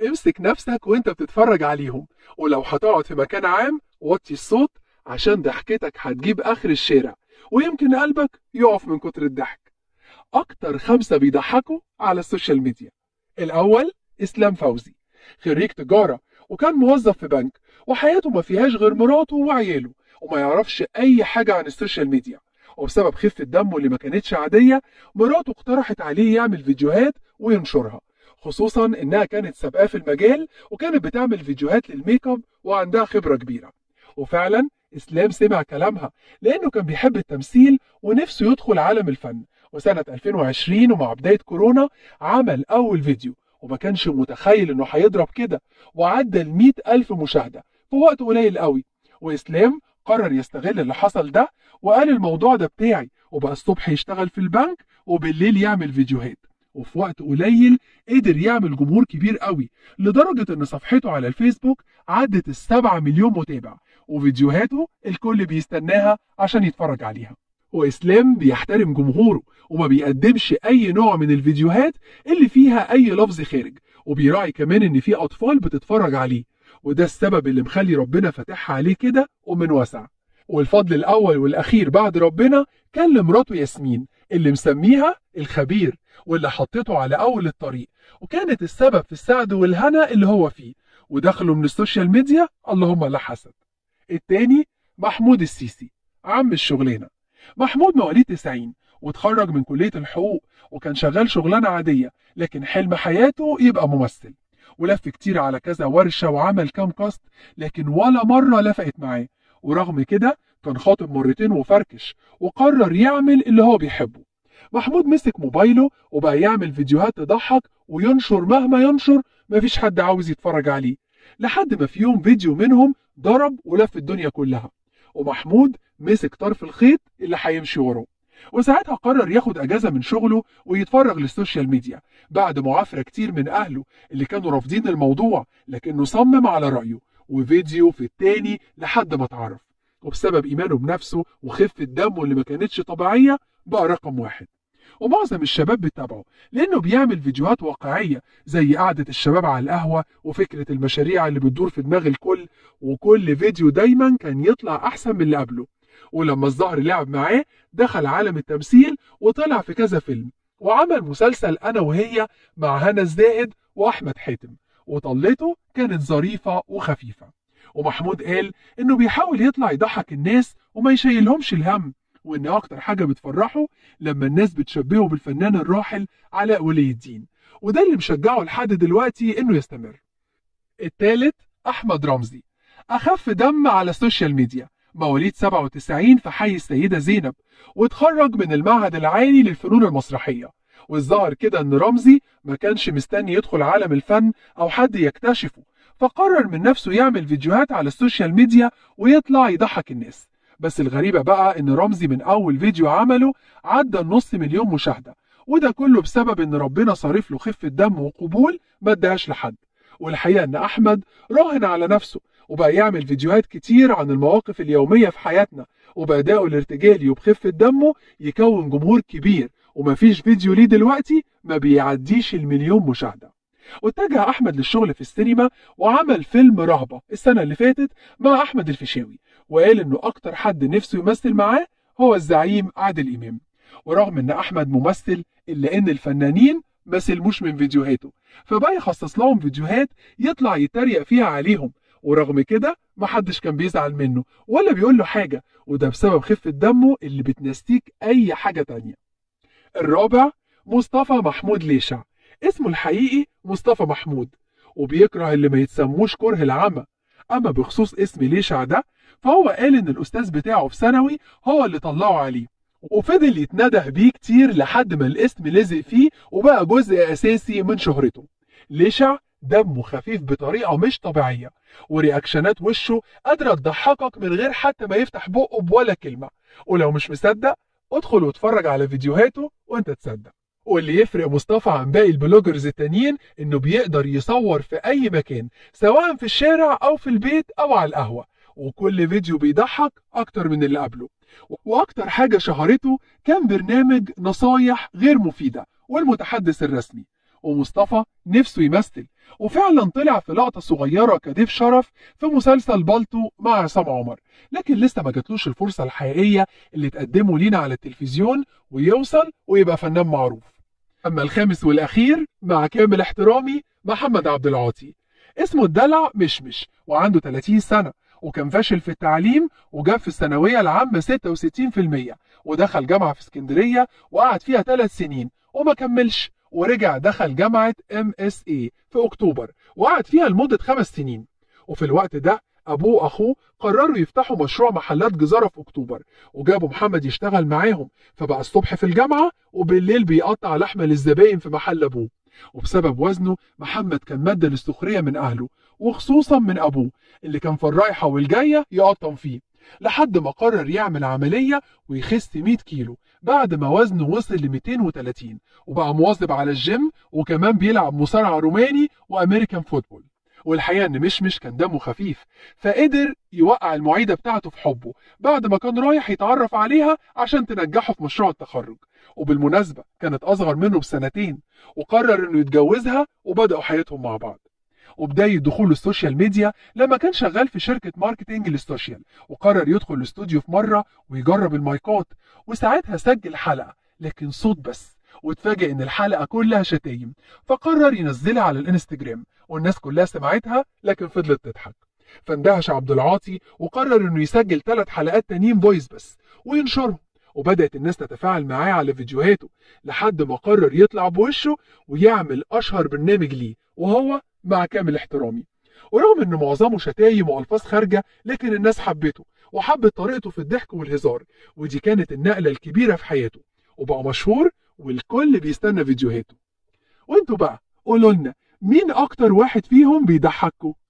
امسك نفسك وانت بتتفرج عليهم ولو هتقعد في مكان عام وطي الصوت عشان ضحكتك هتجيب اخر الشارع ويمكن قلبك يقف من كتر الضحك اكتر خمسة بيضحكوا على السوشيال ميديا الاول اسلام فوزي خريج تجارة وكان موظف في بنك وحياته ما فيهاش غير مراته وعياله وما يعرفش اي حاجة عن السوشيال ميديا وبسبب خفة دمه اللي ما كانتش عادية مراته اقترحت عليه يعمل فيديوهات وينشرها خصوصا انها كانت سابقاه في المجال وكانت بتعمل فيديوهات للميك اب وعندها خبرة كبيرة وفعلا اسلام سمع كلامها لانه كان بيحب التمثيل ونفسه يدخل عالم الفن وسنة 2020 ومع بداية كورونا عمل أول فيديو وما كانش متخيل إنه هيضرب كده وعدى ال ألف مشاهدة في وقت قليل قوي وإسلام قرر يستغل اللي حصل ده وقال الموضوع ده بتاعي وبقى الصبح يشتغل في البنك وبالليل يعمل فيديوهات وفي وقت قليل قدر يعمل جمهور كبير قوي لدرجة إن صفحته على الفيسبوك عدت السبعة مليون متابع وفيديوهاته الكل بيستناها عشان يتفرج عليها وإسلام بيحترم جمهوره وما بيقدمش أي نوع من الفيديوهات اللي فيها أي لفظ خارج وبيراعي كمان إن في أطفال بتتفرج عليه وده السبب اللي مخلي ربنا فاتحها عليه كده ومن وسع والفضل الأول والأخير بعد ربنا كان لمراته ياسمين اللي مسميها الخبير واللي حطته على أول الطريق وكانت السبب في السعد والهنا اللي هو فيه ودخله من السوشيال ميديا اللهم لا حسد التاني محمود السيسي عم الشغلانة محمود مواليد 90 واتخرج من كلية الحقوق وكان شغال شغلانة عادية لكن حلم حياته يبقى ممثل ولف كتير على كذا ورشة وعمل كام كاست لكن ولا مرة لفقت معاه ورغم كده كان خاطب مرتين وفركش وقرر يعمل اللي هو بيحبه محمود مسك موبايله وبقى يعمل فيديوهات تضحك وينشر مهما ينشر مفيش حد عاوز يتفرج عليه لحد ما في يوم فيديو منهم ضرب ولف الدنيا كلها ومحمود مسك طرف الخيط اللي هيمشي وراه وساعتها قرر ياخد اجازه من شغله ويتفرغ للسوشيال ميديا بعد معافره كتير من اهله اللي كانوا رافضين الموضوع لكنه صمم على رايه وفيديو في التاني لحد ما اتعرف وبسبب ايمانه بنفسه وخفه دمه اللي ما كانتش طبيعيه بقى رقم واحد ومعظم الشباب بيتابعه لانه بيعمل فيديوهات واقعيه زي قعده الشباب على القهوه وفكره المشاريع اللي بتدور في دماغ الكل وكل فيديو دايما كان يطلع احسن من اللي قبله ولما الظهر لعب معاه دخل عالم التمثيل وطلع في كذا فيلم وعمل مسلسل انا وهي مع هنا الزاهد واحمد حاتم وطلته كانت ظريفه وخفيفه ومحمود قال انه بيحاول يطلع يضحك الناس وما يشيلهمش الهم وان اكتر حاجه بتفرحه لما الناس بتشبهه بالفنان الراحل علاء ولي الدين وده اللي مشجعه لحد دلوقتي انه يستمر التالت احمد رمزي اخف دم على السوشيال ميديا مواليد 97 في حي السيده زينب واتخرج من المعهد العالي للفنون المسرحيه والظاهر كده ان رمزي ما كانش مستني يدخل عالم الفن او حد يكتشفه فقرر من نفسه يعمل فيديوهات على السوشيال ميديا ويطلع يضحك الناس بس الغريبة بقى ان رمزي من اول فيديو عمله عدى النص مليون مشاهدة وده كله بسبب ان ربنا صارف له خفة دم وقبول ما اداهاش لحد والحقيقة ان احمد راهن على نفسه وبقى يعمل فيديوهات كتير عن المواقف اليومية في حياتنا وبأدائه الارتجالي وبخفة دمه يكون جمهور كبير ومفيش فيديو ليه دلوقتي ما بيعديش المليون مشاهدة واتجه أحمد للشغل في السينما وعمل فيلم رهبة السنة اللي فاتت مع أحمد الفيشاوي وقال إنه أكتر حد نفسه يمثل معاه هو الزعيم عادل إمام ورغم إن أحمد ممثل إلا إن الفنانين ما سلموش من فيديوهاته فبقى يخصص لهم فيديوهات يطلع يتريق فيها عليهم ورغم كده محدش كان بيزعل منه ولا بيقول له حاجة وده بسبب خفة دمه اللي بتنستيك أي حاجة تانية الرابع مصطفى محمود ليشع اسمه الحقيقي مصطفى محمود وبيكره اللي ما يتسموش كره العمى أما بخصوص اسم ليشع ده فهو قال إن الأستاذ بتاعه في ثانوي هو اللي طلعه عليه وفضل يتنده بيه كتير لحد ما الاسم لزق فيه وبقى جزء أساسي من شهرته ليشع دمه خفيف بطريقة مش طبيعية ورياكشنات وشه قادرة تضحكك من غير حتى ما يفتح بقه بولا كلمة ولو مش مصدق ادخل واتفرج على فيديوهاته وانت تصدق واللي يفرق مصطفى عن باقي البلوجرز التانيين انه بيقدر يصور في اي مكان سواء في الشارع او في البيت او على القهوة وكل فيديو بيضحك اكتر من اللي قبله واكتر حاجة شهرته كان برنامج نصايح غير مفيدة والمتحدث الرسمي ومصطفى نفسه يمثل وفعلا طلع في لقطة صغيرة كضيف شرف في مسلسل بالطو مع عصام عمر لكن لسه ما جاتلوش الفرصة الحقيقية اللي تقدمه لينا على التلفزيون ويوصل ويبقى فنان معروف أما الخامس والأخير مع كامل احترامي محمد عبد العاطي اسمه الدلع مشمش وعنده 30 سنة وكان فاشل في التعليم وجاب في الثانوية العامة 66% ودخل جامعة في اسكندرية وقعد فيها ثلاث سنين وما كملش ورجع دخل جامعة ام اس اي في اكتوبر وقعد فيها لمدة خمس سنين وفي الوقت ده ابوه واخوه قرروا يفتحوا مشروع محلات جزارة في اكتوبر وجابوا محمد يشتغل معاهم فبقى الصبح في الجامعة وبالليل بيقطع لحمة للزباين في محل ابوه وبسبب وزنه محمد كان مادة للسخرية من أهله وخصوصا من أبوه اللي كان في الرايحة والجاية يقطم فيه لحد ما قرر يعمل عملية ويخس 100 كيلو بعد ما وزنه وصل ل 230 وبقى مواظب على الجيم وكمان بيلعب مصارعة روماني وأمريكان فوتبول والحقيقة إن مشمش كان دمه خفيف فقدر يوقع المعيدة بتاعته في حبه بعد ما كان رايح يتعرف عليها عشان تنجحه في مشروع التخرج وبالمناسبة كانت أصغر منه بسنتين وقرر إنه يتجوزها وبدأوا حياتهم مع بعض وبداية دخول السوشيال ميديا لما كان شغال في شركة ماركتينج للسوشيال وقرر يدخل الاستوديو في مرة ويجرب المايكات وساعتها سجل حلقة لكن صوت بس واتفاجئ ان الحلقة كلها شتايم فقرر ينزلها على الانستجرام والناس كلها سمعتها لكن فضلت تضحك فاندهش عبد العاطي وقرر انه يسجل ثلاث حلقات تانيين فويس بس وينشرهم وبدأت الناس تتفاعل معاه على فيديوهاته لحد ما قرر يطلع بوشه ويعمل أشهر برنامج ليه وهو مع كامل احترامي ورغم ان معظمه شتايم والفاظ خارجه لكن الناس حبته وحبت طريقته في الضحك والهزار ودي كانت النقله الكبيره في حياته وبقى مشهور والكل بيستنى فيديوهاته وانتوا بقى قولوا لنا مين اكتر واحد فيهم بيضحكوا